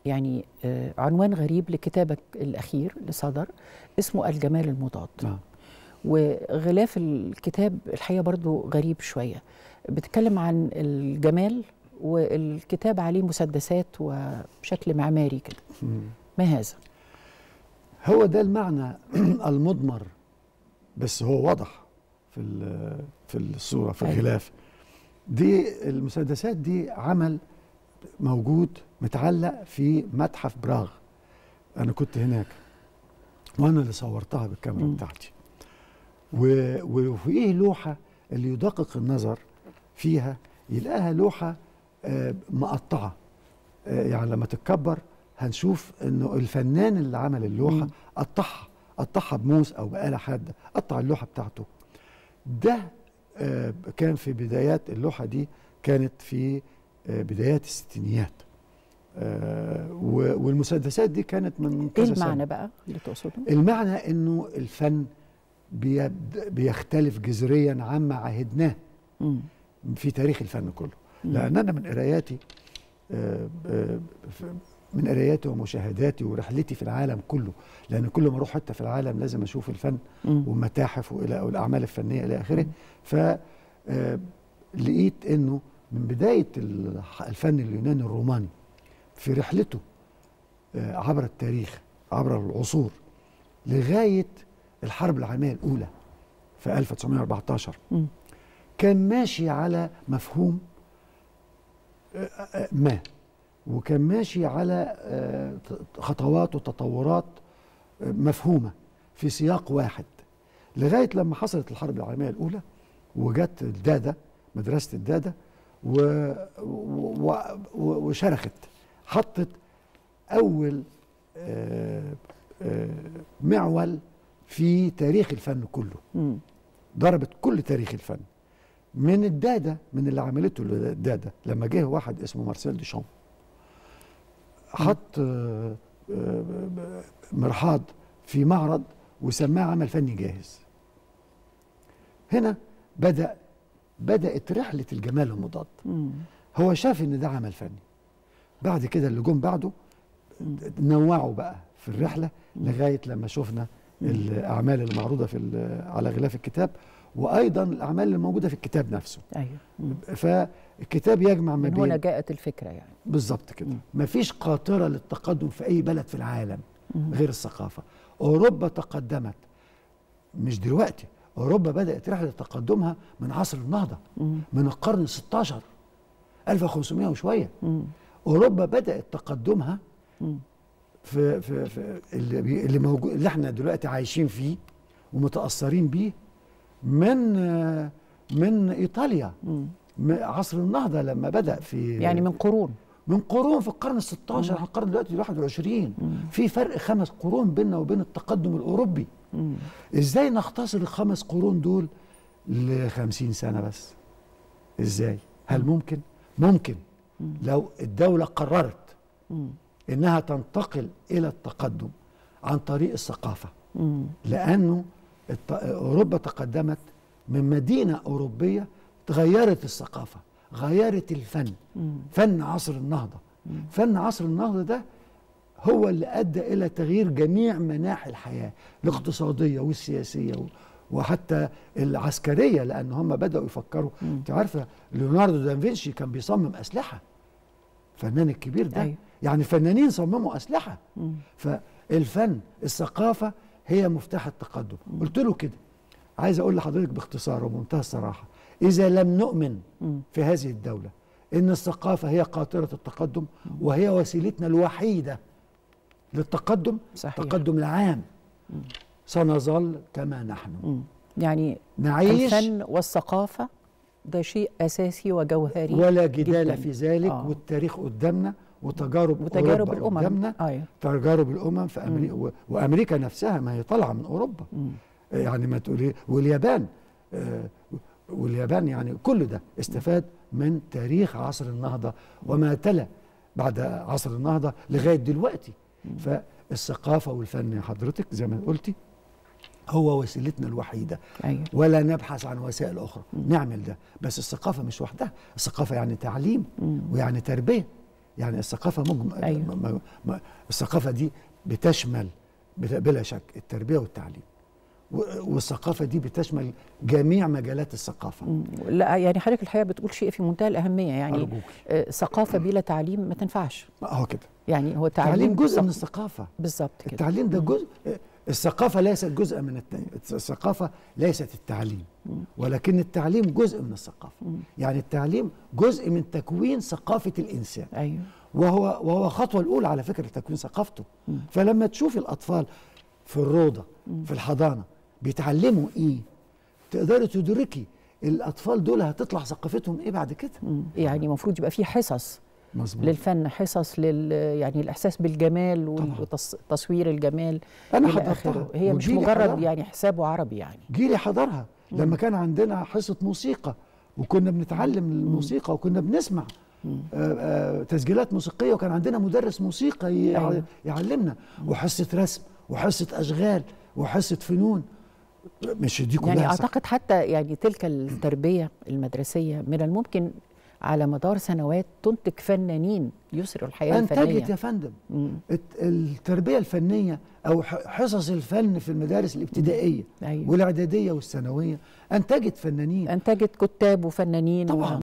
يعني آه، عنوان غريب لكتابك الاخير اللي صدر اسمه الجمال المضاد نعم وغلاف الكتاب الحقيقه برضو غريب شويه بتتكلم عن الجمال والكتاب عليه مسدسات وشكل معماري كده مم. ما هذا هو ده المعنى المضمر بس هو واضح في ال- في الصوره في أيوة. الغلاف دي المسدسات دي عمل موجود متعلق في متحف براغ انا كنت هناك وانا اللي صورتها بالكاميرا مم. بتاعتي و- وفيه لوحه اللي يدقق النظر فيها يلاقيها لوحه آه، مقطعه آه، يعني لما تتكبر هنشوف انه الفنان اللي عمل اللوحه مم. قطعها قطعها بموس او بآلة حاده قطع اللوحه بتاعته ده آه، كان في بدايات اللوحه دي كانت في آه، بدايات الستينيات آه، و- والمسدسات دي كانت من ايه كذا سنة. المعنى بقى اللي تقصده المعنى انه الفن بيب- بيختلف جذريا عما عهدناه مم. في تاريخ الفن كله مم. لان انا من قراياتي آه، آه، ف- من قراياتي ومشاهداتي ورحلتي في العالم كله لان كل ما اروح حته في العالم لازم اشوف الفن مم. والمتاحف والى والاعمال الفنيه الى اخره ف آه، لقيت انه من بدايه الح- الفن اليوناني الروماني في رحلته آه، عبر التاريخ عبر العصور لغايه الحرب العالميه الاولى في 1914 مم. كان ماشي على مفهوم آه، آه، ما وكان ماشي على آه، ت- خطوات وتطورات آه، مفهومه في سياق واحد لغايه لما حصلت الحرب العالميه الاولى وجت الداده مدرسه الداده و... و... و... وشرخت حطت اول آه، آه، معول في تاريخ الفن كله مم. ضربت كل تاريخ الفن من الداده من اللي عملته الداده لما جه واحد اسمه مارسيل ديشام حط آه، آه، مرحاض في معرض وسماه عمل فني جاهز هنا بدا بدات رحله الجمال المضاد مم. هو شاف ان ده عمل فني بعد كده اللي جم بعده نوعوا بقى في الرحله لغايه لما شفنا الاعمال اللي معروضه في ال- على غلاف الكتاب وايضا الاعمال اللي موجوده في الكتاب نفسه ايوه مم. فالكتاب يجمع ما من هنا بين جاءت الفكره يعني بالظبط كده مم. مفيش قاطره للتقدم في اي بلد في العالم مم. غير الثقافه اوروبا تقدمت مش دلوقتي اوروبا بدات رحله تقدمها من عصر النهضه مم. من القرن ال 16 1500 وشويه مم. اوروبا بدات تقدمها مم. في في, في اللي, بي- اللي موجود اللي احنا دلوقتي عايشين فيه ومتاثرين بيه من آه، من ايطاليا مم. م- عصر النهضه لما بدا في يعني من قرون من قرون في القرن ال 16 احنا القرن دلوقتي 21 في فرق خمس قرون بيننا وبين التقدم الاوروبي مم. ازاي نختصر الخمس قرون دول ل 50 سنه بس ازاي هل ممكن ممكن لو الدوله قررت مم. انها تنتقل الى التقدم عن طريق الثقافه مم. لانه الت- اوروبا تقدمت من مدينه اوروبيه تغيرت الثقافه غيرت الفن مم. فن عصر النهضه فن عصر النهضه ده هو اللي ادى الى تغيير جميع مناحي الحياه الاقتصاديه والسياسيه و- وحتى العسكريه لان هم بداوا يفكروا انت عارفه ليوناردو دافنشي كان بيصمم اسلحه الفنان الكبير ده أيوة. يعني الفنانين صمموا اسلحه مم. فالفن الثقافه هي مفتاح التقدم قلت له كده عايز اقول لحضرتك باختصار وبمنتهى الصراحه اذا لم نؤمن مم. في هذه الدوله ان الثقافه هي قاطره التقدم وهي وسيلتنا الوحيده للتقدم صحيح. التقدم العام سنظل كما نحن مم. يعني نعيش الفن والثقافة ده شيء أساسي وجوهري ولا جدال جداً. في ذلك آه. والتاريخ قدامنا وتجارب وتجارب أوروبا الأمم قدامنا أيوة. تجارب الامم في امريكا و- وامريكا نفسها ما هي طالعه من اوروبا مم. يعني ما تقولي واليابان آه، واليابان يعني كل ده استفاد من تاريخ عصر النهضه وما تلا بعد عصر النهضه لغايه دلوقتي فالثقافه والفن يا حضرتك زي ما قلتي هو وسيلتنا الوحيده أيوة. ولا نبحث عن وسائل اخرى نعمل ده بس الثقافه مش وحدها الثقافه يعني تعليم ويعني تربيه يعني الثقافه مجمل أيوة. م- م- م- الثقافه دي بتشمل بلا بلا شك التربيه والتعليم و- والثقافه دي بتشمل جميع مجالات الثقافه مم. لا يعني حضرتك الحقيقه بتقول شيء في منتهى الاهميه يعني أرجوك. آه، ثقافه بلا تعليم ما تنفعش اهو كده يعني هو التعليم تعليم جزء من ثق- الثقافه بالظبط كده التعليم ده جزء الثقافه ليست جزء من الت... الثقافه ليست التعليم ولكن التعليم جزء من الثقافه يعني التعليم جزء من تكوين ثقافه الانسان ايوه وهو وهو الخطوه الاولى على فكره لتكوين ثقافته فلما تشوف الاطفال في الروضه في الحضانه بيتعلموا ايه تقدري تدركي الاطفال دول هتطلع ثقافتهم ايه بعد كده مم. يعني المفروض يبقى في حصص مظبوط للفن حصص لل يعني الاحساس بالجمال طبعاً. وتصوير الجمال أنا إلى حضرتها آخره. هي مش وجيلي مجرد حضرها. يعني حساب وعربي يعني جيلي حضرها لما كان عندنا حصه موسيقى وكنا بنتعلم الموسيقى وكنا بنسمع آه، آه، تسجيلات موسيقيه وكان عندنا مدرس موسيقى يع- أيوة. يعلمنا وحصه رسم وحصه اشغال وحصه فنون مش دي كلها يعني ثق- اعتقد حتى يعني تلك التربيه المدرسيه من الممكن على مدار سنوات تنتج فنانين يسروا الحياه انتجت الفنيه يا فندم مم. الت- التربيه الفنيه او ح- حصص الفن في المدارس الابتدائيه أيوة. والاعداديه والثانويه انتجت فنانين انتجت كتاب وفنانين طبعاً.